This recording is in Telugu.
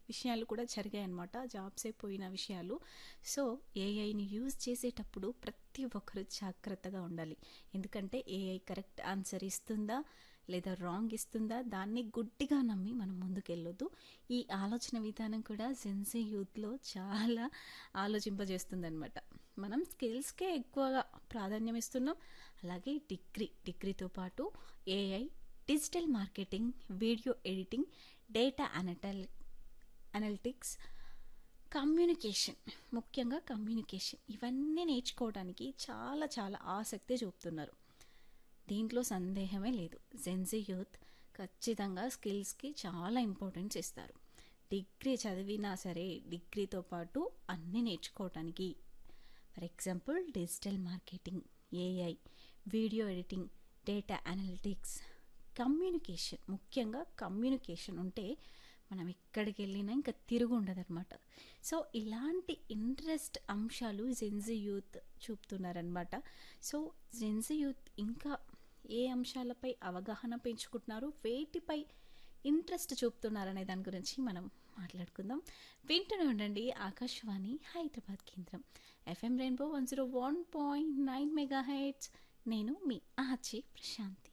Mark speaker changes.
Speaker 1: విషయాలు కూడా జరిగాయి అన్నమాట జాబ్సే పోయిన విషయాలు సో ఏఐని యూజ్ చేసేటప్పుడు ప్రతి ఒక్కరు జాగ్రత్తగా ఉండాలి ఎందుకంటే ఏఐ కరెక్ట్ ఆన్సర్ ఇస్తుందా లేదా రాంగ్ ఇస్తుందా దాన్ని గుడ్డిగా నమ్మి మనం ముందుకెళ్ళొద్దు ఈ ఆలోచన విధానం కూడా జెన్సీ యూత్లో చాలా ఆలోచింపజేస్తుందన్నమాట మనం స్కిల్స్కే ఎక్కువగా ప్రాధాన్యం ఇస్తున్నాం అలాగే డిగ్రీ డిగ్రీతో పాటు AI digital marketing video editing data అనటల్ అనలిటిక్స్ కమ్యూనికేషన్ ముఖ్యంగా కమ్యూనికేషన్ ఇవన్నీ నేర్చుకోవడానికి చాలా చాలా ఆసక్తి చూపుతున్నారు దీంట్లో సందేహమే లేదు జెన్జీ యూత్ ఖచ్చితంగా స్కిల్స్కి చాలా ఇంపార్టెన్స్ ఇస్తారు డిగ్రీ చదివినా సరే డిగ్రీతో పాటు అన్నీ నేర్చుకోవటానికి for example digital marketing AI video editing data analytics communication ముఖ్యంగా కమ్యూనికేషన్ ఉంటే మనం ఎక్కడికి వెళ్ళినా ఇంకా తిరుగు ఉండదన్నమాట సో ఇలాంటి ఇంట్రెస్ట్ అంశాలు జెన్జీ యూత్ చూపుతున్నారనమాట సో జెన్జీ యూత్ ఇంకా ఏ అంశాలపై అవగాహన పెంచుకుంటున్నారు వేటిపై ఇంట్రెస్ట్ చూపుతున్నారనే దాని గురించి మనం మాట్లాడుకుందాం వింటూనే ఉండండి ఆకాశవాణి హైదరాబాద్ కేంద్రం FM rainbow one zero one point nine megahertz నేను మీ ఆచి ప్రశాంతి